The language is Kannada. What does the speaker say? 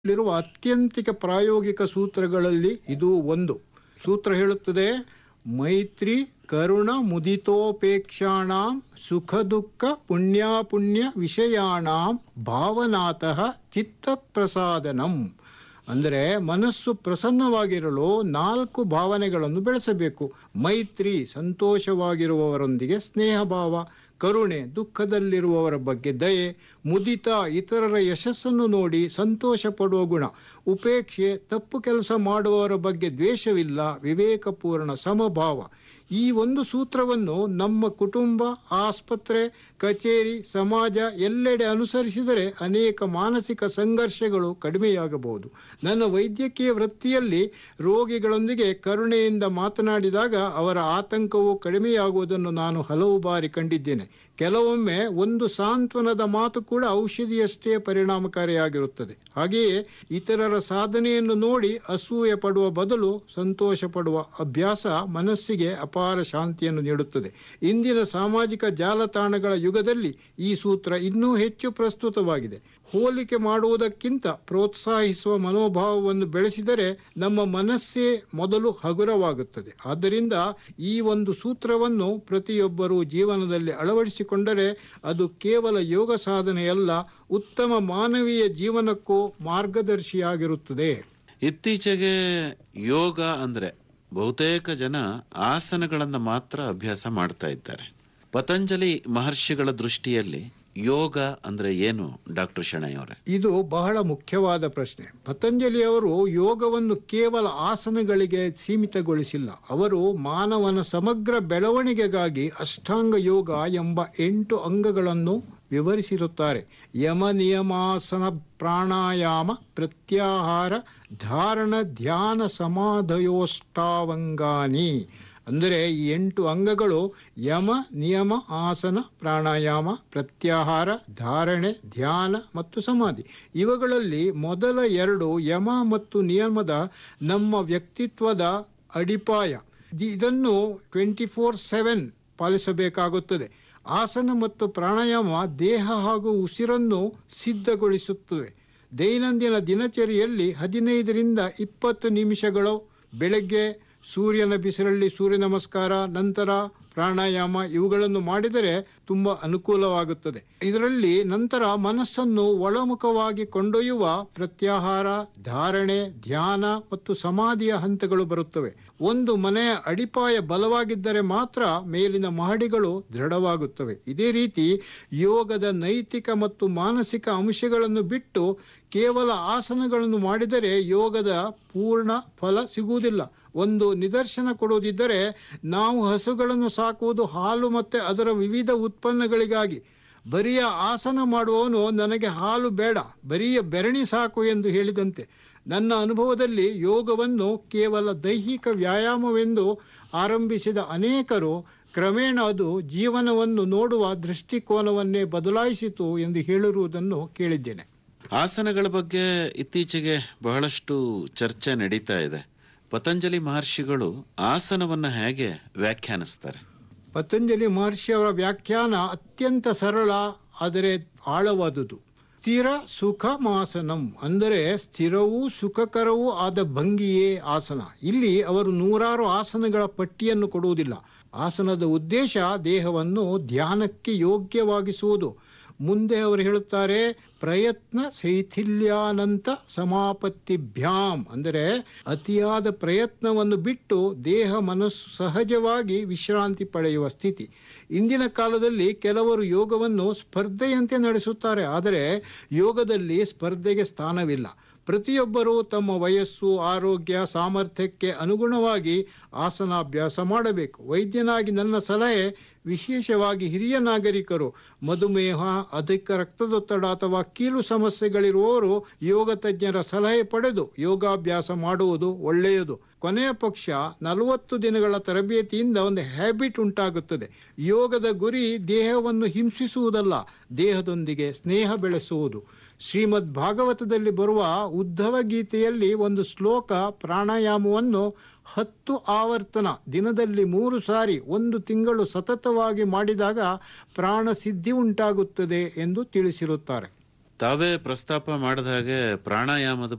ಇರುವ ಅತ್ಯಂತಿಕ ಪ್ರಾಯೋಗಿಕ ಸೂತ್ರಗಳಲ್ಲಿ ಇದು ಒಂದು ಸೂತ್ರ ಹೇಳುತ್ತದೆ ಮೈತ್ರಿ ಕರುಣ ಮುದಿತೋಪೇಕ್ಷಾಣಾಂ ಸುಖ ದುಃಖ ಪುಣ್ಯಾಪುಣ್ಯ ವಿಷಯಾಣಾಂ ಭಾವನಾತಃ ಚಿತ್ತ ಪ್ರಸಾದನಂ ಅಂದರೆ ಮನಸ್ಸು ಪ್ರಸನ್ನವಾಗಿರಲು ನಾಲ್ಕು ಭಾವನೆಗಳನ್ನು ಬೆಳೆಸಬೇಕು ಮೈತ್ರಿ ಸಂತೋಷವಾಗಿರುವವರೊಂದಿಗೆ ಸ್ನೇಹ ಭಾವ ಕರುಣೆ ದುಃಖದಲ್ಲಿರುವವರ ಬಗ್ಗೆ ದಯೆ ಮುದಿತ ಇತರರ ಯಶಸ್ಸನ್ನು ನೋಡಿ ಸಂತೋಷ ಪಡುವ ಗುಣ ಉಪೇಕ್ಷೆ ತಪ್ಪು ಕೆಲಸ ಮಾಡುವವರ ಬಗ್ಗೆ ದ್ವೇಷವಿಲ್ಲ ವಿವೇಕಪೂರ್ಣ ಸಮಭಾವ ಈ ಒಂದು ಸೂತ್ರವನ್ನು ನಮ್ಮ ಕುಟುಂಬ ಆಸ್ಪತ್ರೆ ಕಚೇರಿ ಸಮಾಜ ಎಲ್ಲೆಡೆ ಅನುಸರಿಸಿದರೆ ಅನೇಕ ಮಾನಸಿಕ ಸಂಘರ್ಷಗಳು ಕಡಿಮೆಯಾಗಬಹುದು ನನ್ನ ವೈದ್ಯಕೀಯ ವೃತ್ತಿಯಲ್ಲಿ ರೋಗಿಗಳೊಂದಿಗೆ ಕರುಣೆಯಿಂದ ಮಾತನಾಡಿದಾಗ ಅವರ ಆತಂಕವು ಕಡಿಮೆಯಾಗುವುದನ್ನು ನಾನು ಹಲವು ಬಾರಿ ಕಂಡಿದ್ದೇನೆ ಕೆಲವೊಮ್ಮೆ ಒಂದು ಸಾಂತ್ವನದ ಮಾತು ಕೂಡ ಔಷಧಿಯಷ್ಟೇ ಪರಿಣಾಮಕಾರಿಯಾಗಿರುತ್ತದೆ ಹಾಗೆಯೇ ಇತರರ ಸಾಧನೆಯನ್ನು ನೋಡಿ ಅಸೂಯೆ ಪಡುವ ಬದಲು ಸಂತೋಷ ಪಡುವ ಅಭ್ಯಾಸ ಮನಸ್ಸಿಗೆ ಅಪಾರ ಶಾಂತಿಯನ್ನು ನೀಡುತ್ತದೆ ಇಂದಿನ ಸಾಮಾಜಿಕ ಜಾಲತಾಣಗಳ ಯುಗದಲ್ಲಿ ಈ ಸೂತ್ರ ಇನ್ನೂ ಹೆಚ್ಚು ಪ್ರಸ್ತುತವಾಗಿದೆ ಹೋಲಿಕೆ ಮಾಡುವುದಕ್ಕಿಂತ ಪ್ರೋತ್ಸಾಹಿಸುವ ಮನೋಭಾವವನ್ನು ಬೆಳೆಸಿದರೆ ನಮ್ಮ ಮನಸ್ಸೇ ಮೊದಲು ಹಗುರವಾಗುತ್ತದೆ ಆದ್ದರಿಂದ ಈ ಒಂದು ಸೂತ್ರವನ್ನು ಪ್ರತಿಯೊಬ್ಬರೂ ಜೀವನದಲ್ಲಿ ಅಳವಡಿಸಿಕೊಂಡರೆ ಅದು ಕೇವಲ ಯೋಗ ಸಾಧನೆಯಲ್ಲ ಉತ್ತಮ ಮಾನವೀಯ ಜೀವನಕ್ಕೂ ಮಾರ್ಗದರ್ಶಿಯಾಗಿರುತ್ತದೆ ಇತ್ತೀಚೆಗೆ ಯೋಗ ಅಂದ್ರೆ ಬಹುತೇಕ ಜನ ಆಸನಗಳನ್ನ ಮಾತ್ರ ಅಭ್ಯಾಸ ಮಾಡ್ತಾ ಇದ್ದಾರೆ ಪತಂಜಲಿ ಮಹರ್ಷಿಗಳ ದೃಷ್ಟಿಯಲ್ಲಿ ಯೋಗ ಅಂದ್ರೆ ಏನು ಡಾಕ್ಟರ್ ಶೆಣೈ ಅವರೇ ಇದು ಬಹಳ ಮುಖ್ಯವಾದ ಪ್ರಶ್ನೆ ಪತಂಜಲಿಯವರು ಯೋಗವನ್ನು ಕೇವಲ ಆಸನಗಳಿಗೆ ಸೀಮಿತಗೊಳಿಸಿಲ್ಲ ಅವರು ಮಾನವನ ಸಮಗ್ರ ಬೆಳವಣಿಗೆಗಾಗಿ ಅಷ್ಟಾಂಗ ಯೋಗ ಎಂಬ ಎಂಟು ಅಂಗಗಳನ್ನು ವಿವರಿಸಿರುತ್ತಾರೆ ಯಮ ನಿಯಮಾಸನ ಪ್ರಾಣಾಯಾಮ ಪ್ರತ್ಯಾಹಾರ ಧಾರಣ ಧ್ಯಾನ ಸಮಾಧಯೋಷ್ಟಾವಂಗಾನಿ ಅಂದರೆ ಈ ಎಂಟು ಅಂಗಗಳು ಯಮ ನಿಯಮ ಆಸನ ಪ್ರಾಣಾಯಾಮ ಪ್ರತ್ಯಾಹಾರ ಧಾರಣೆ ಧ್ಯಾನ ಮತ್ತು ಸಮಾಧಿ ಇವುಗಳಲ್ಲಿ ಮೊದಲ ಎರಡು ಯಮ ಮತ್ತು ನಿಯಮದ ನಮ್ಮ ವ್ಯಕ್ತಿತ್ವದ ಅಡಿಪಾಯ ಇದನ್ನು ಟ್ವೆಂಟಿ ಫೋರ್ ಸೆವೆನ್ ಪಾಲಿಸಬೇಕಾಗುತ್ತದೆ ಆಸನ ಮತ್ತು ಪ್ರಾಣಾಯಾಮ ದೇಹ ಹಾಗೂ ಉಸಿರನ್ನು ಸಿದ್ಧಗೊಳಿಸುತ್ತವೆ ದೈನಂದಿನ ದಿನಚರಿಯಲ್ಲಿ ಹದಿನೈದರಿಂದ ಇಪ್ಪತ್ತು ನಿಮಿಷಗಳು ಬೆಳಗ್ಗೆ ಸೂರ್ಯನ ಬಿಸಿಲಲ್ಲಿ ಸೂರ್ಯ ನಮಸ್ಕಾರ ನಂತರ ಪ್ರಾಣಾಯಾಮ ಇವುಗಳನ್ನು ಮಾಡಿದರೆ ತುಂಬಾ ಅನುಕೂಲವಾಗುತ್ತದೆ ಇದರಲ್ಲಿ ನಂತರ ಮನಸ್ಸನ್ನು ಒಳಮುಖವಾಗಿ ಕೊಂಡೊಯ್ಯುವ ಪ್ರತ್ಯಾಹಾರ ಧಾರಣೆ ಧ್ಯಾನ ಮತ್ತು ಸಮಾಧಿಯ ಹಂತಗಳು ಬರುತ್ತವೆ ಒಂದು ಮನೆಯ ಅಡಿಪಾಯ ಬಲವಾಗಿದ್ದರೆ ಮಾತ್ರ ಮೇಲಿನ ಮಹಡಿಗಳು ದೃಢವಾಗುತ್ತವೆ ಇದೇ ರೀತಿ ಯೋಗದ ನೈತಿಕ ಮತ್ತು ಮಾನಸಿಕ ಅಂಶಗಳನ್ನು ಬಿಟ್ಟು ಕೇವಲ ಆಸನಗಳನ್ನು ಮಾಡಿದರೆ ಯೋಗದ ಪೂರ್ಣ ಫಲ ಸಿಗುವುದಿಲ್ಲ ಒಂದು ನಿದರ್ಶನ ಕೊಡುವುದಿದ್ದರೆ ನಾವು ಹಸುಗಳನ್ನು ಸಾಕುವುದು ಹಾಲು ಮತ್ತೆ ಅದರ ವಿವಿಧ ಉತ್ಪನ್ನಗಳಿಗಾಗಿ ಬರಿಯ ಆಸನ ಮಾಡುವವನು ನನಗೆ ಹಾಲು ಬೇಡ ಬರಿಯ ಬೆರಣಿ ಸಾಕು ಎಂದು ಹೇಳಿದಂತೆ ನನ್ನ ಅನುಭವದಲ್ಲಿ ಯೋಗವನ್ನು ಕೇವಲ ದೈಹಿಕ ವ್ಯಾಯಾಮವೆಂದು ಆರಂಭಿಸಿದ ಅನೇಕರು ಕ್ರಮೇಣ ಅದು ಜೀವನವನ್ನು ನೋಡುವ ದೃಷ್ಟಿಕೋನವನ್ನೇ ಬದಲಾಯಿಸಿತು ಎಂದು ಹೇಳಿರುವುದನ್ನು ಕೇಳಿದ್ದೇನೆ ಆಸನಗಳ ಬಗ್ಗೆ ಇತ್ತೀಚೆಗೆ ಬಹಳಷ್ಟು ಚರ್ಚೆ ನಡೀತಾ ಇದೆ ಪತಂಜಲಿ ಮಹರ್ಷಿಗಳು ಆಸನವನ್ನ ಹೇಗೆ ವ್ಯಾಖ್ಯಾನಿಸ್ತಾರೆ ಪತಂಜಲಿ ಮಹರ್ಷಿಯವರ ವ್ಯಾಖ್ಯಾನ ಅತ್ಯಂತ ಸರಳ ಆದರೆ ಆಳವಾದುದು ಸ್ಥಿರ ಸುಖ ಮಾಸನಂ ಅಂದರೆ ಸ್ಥಿರವೂ ಸುಖಕರವೂ ಆದ ಭಂಗಿಯೇ ಆಸನ ಇಲ್ಲಿ ಅವರು ನೂರಾರು ಆಸನಗಳ ಪಟ್ಟಿಯನ್ನು ಕೊಡುವುದಿಲ್ಲ ಆಸನದ ಉದ್ದೇಶ ದೇಹವನ್ನು ಧ್ಯಾನಕ್ಕೆ ಯೋಗ್ಯವಾಗಿಸುವುದು ಮುಂದೆ ಅವರು ಹೇಳುತ್ತಾರೆ ಪ್ರಯತ್ನ ಶೈಥಿಲ್ಯಾನಂತ ಸಮಾಪತ್ತಿಭ್ಯಾಂ ಅಂದರೆ ಅತಿಯಾದ ಪ್ರಯತ್ನವನ್ನು ಬಿಟ್ಟು ದೇಹ ಮನಸ್ಸು ಸಹಜವಾಗಿ ವಿಶ್ರಾಂತಿ ಪಡೆಯುವ ಸ್ಥಿತಿ ಇಂದಿನ ಕಾಲದಲ್ಲಿ ಕೆಲವರು ಯೋಗವನ್ನು ಸ್ಪರ್ಧೆಯಂತೆ ನಡೆಸುತ್ತಾರೆ ಆದರೆ ಯೋಗದಲ್ಲಿ ಸ್ಪರ್ಧೆಗೆ ಸ್ಥಾನವಿಲ್ಲ ಪ್ರತಿಯೊಬ್ಬರೂ ತಮ್ಮ ವಯಸ್ಸು ಆರೋಗ್ಯ ಸಾಮರ್ಥ್ಯಕ್ಕೆ ಅನುಗುಣವಾಗಿ ಆಸನಾಭ್ಯಾಸ ಮಾಡಬೇಕು ವೈದ್ಯನಾಗಿ ನನ್ನ ಸಲಹೆ ವಿಶೇಷವಾಗಿ ಹಿರಿಯ ನಾಗರಿಕರು ಮಧುಮೇಹ ಅಧಿಕ ರಕ್ತದೊತ್ತಡ ಅಥವಾ ಕೀಲು ಸಮಸ್ಯೆಗಳಿರುವವರು ಯೋಗ ತಜ್ಞರ ಸಲಹೆ ಪಡೆದು ಯೋಗಾಭ್ಯಾಸ ಮಾಡುವುದು ಒಳ್ಳೆಯದು ಕೊನೆಯ ಪಕ್ಷ ನಲವತ್ತು ದಿನಗಳ ತರಬೇತಿಯಿಂದ ಒಂದು ಹ್ಯಾಬಿಟ್ ಉಂಟಾಗುತ್ತದೆ ಯೋಗದ ಗುರಿ ದೇಹವನ್ನು ಹಿಂಸಿಸುವುದಲ್ಲ ದೇಹದೊಂದಿಗೆ ಸ್ನೇಹ ಬೆಳೆಸುವುದು ಶ್ರೀಮದ್ ಭಾಗವತದಲ್ಲಿ ಬರುವ ಉದ್ಧವ ಗೀತೆಯಲ್ಲಿ ಒಂದು ಶ್ಲೋಕ ಪ್ರಾಣಾಯಾಮವನ್ನು ಹತ್ತು ಆವರ್ತನ ದಿನದಲ್ಲಿ ಮೂರು ಸಾರಿ ಒಂದು ತಿಂಗಳು ಸತತವಾಗಿ ಮಾಡಿದಾಗ ಪ್ರಾಣ ಸಿದ್ಧಿ ಉಂಟಾಗುತ್ತದೆ ಎಂದು ತಿಳಿಸಿರುತ್ತಾರೆ ತಾವೇ ಪ್ರಸ್ತಾಪ ಮಾಡಿದ ಹಾಗೆ ಪ್ರಾಣಾಯಾಮದ